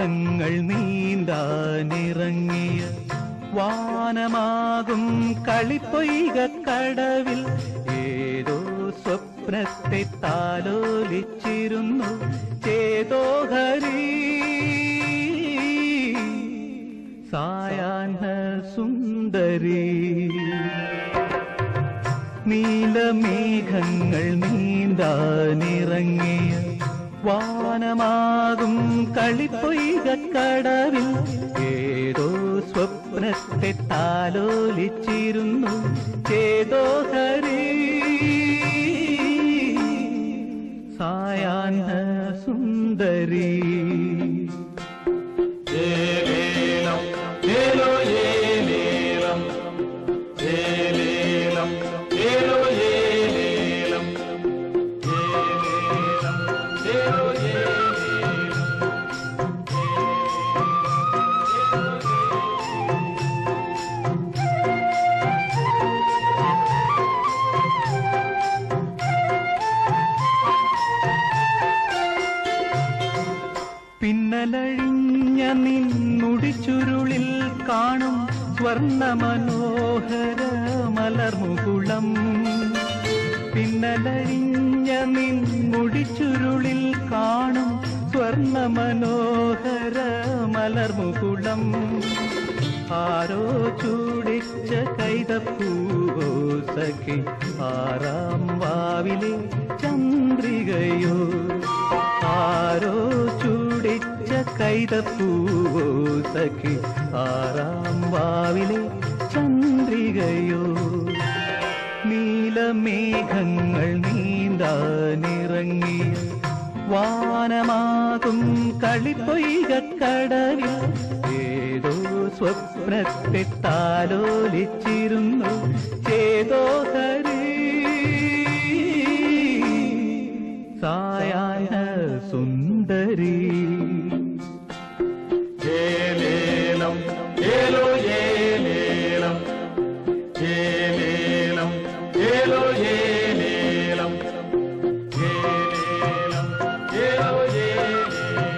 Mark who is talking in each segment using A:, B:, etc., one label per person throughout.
A: മേഘങ്ങൾ നീന്താനിറങ്ങിയ വാനമാകും കളിപ്പൊയ്ക കടവിൽ ഏതോ സ്വപ്നത്തെ താലോലിച്ചിരുന്നു ചേതോഹരി സായാഹ്ന സുന്ദരി നീലമേഘങ്ങൾ നീന്താനിറങ്ങിയ വാനമാകും കളിപ്പൊയ്ക കടവിൽ ഏതോ സ്വപ്നത്തെ താലോലിച്ചിരുന്നു ചേതോഹരി സായാഹ്ന സുന്ദരി
B: ഏലേലം ഏലോ ഏലേലം ഏലേലം ഏലോ ഏലേലം ഏലേലം ഏലോ ഏലേലം
A: പിന്നലഴിഞ്ഞ നിന്നുടിച്ചുരുളിൽ കാണും സ്വർണ്ണ മനോഹര മലർമുകുളം പിന്നലഴിഞ്ഞ നിൻമുടിച്ചുരുളിൽ കാണും സ്വർണ്ണ മനോഹര മലർമുകുളം ആരോ ചൂടിച്ച കൈതപ്പൂവോ സഖി ആറാം വാവിലെ ചന്ദ്രികയോ ആരോ ചൂടിച്ച കൈതപ്പൂവോ സഖി ആറാം വാവിലെ ചന്ദ്രികയോ നീലമേഘങ്ങൾ നീന്താനിറങ്ങിയ വാനമാകും കളിപ്പൊയ്ക കടവിൽ ഏതോ സ്വപ്നത്തെ താലോലിച്ചിരുന്നു ചേതോഹരി സായാഹ്ന സുന്ദരി
B: ഏലേലം ഏലോ ഏലേലം ഏലേലം ഏലോ ഏലേലം ഏലേലം ഏലോ ഏലേലം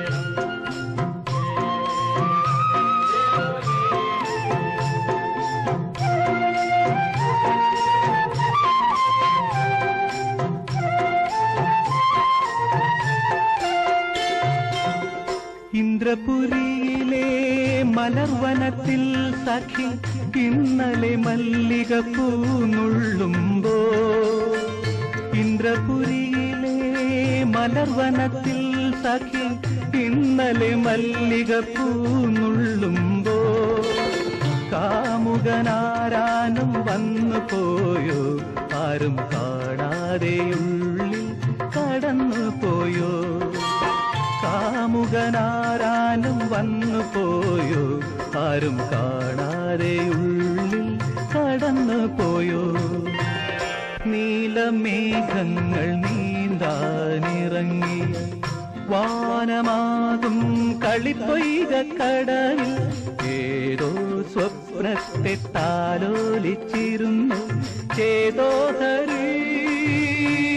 A: ഇന്ദ്രപുരിയിലെ മലർവനത്തിൽ സഖി ഇന്നലെ മല്ലിക പൂന്നുള്ളുമ്പോ ഇന്ദ്രപുരിയിലെ മലർവനത്തിൽ സഖി ഇന്നലെ മല്ലിക പൂന്നുള്ളുമ്പോ കാമുകനാരാനും വന്നു പോയോ ആരും കാണാതെയുള്ളിൽ കടന്നു പോയോ കാമുകനാരാനും വന്നു പോയോ ആരും കാണാതെ ഉള്ളിൽ കടന്നു പോയോ നീലമേഘങ്ങൾ നീന്താനിറങ്ങി വാനമാകും കളിപ്പൊയ്ക കടവിൽ ഏതോ സ്വപ്നത്തെ താലോലിച്ചിരുന്നു ചേതോഹരി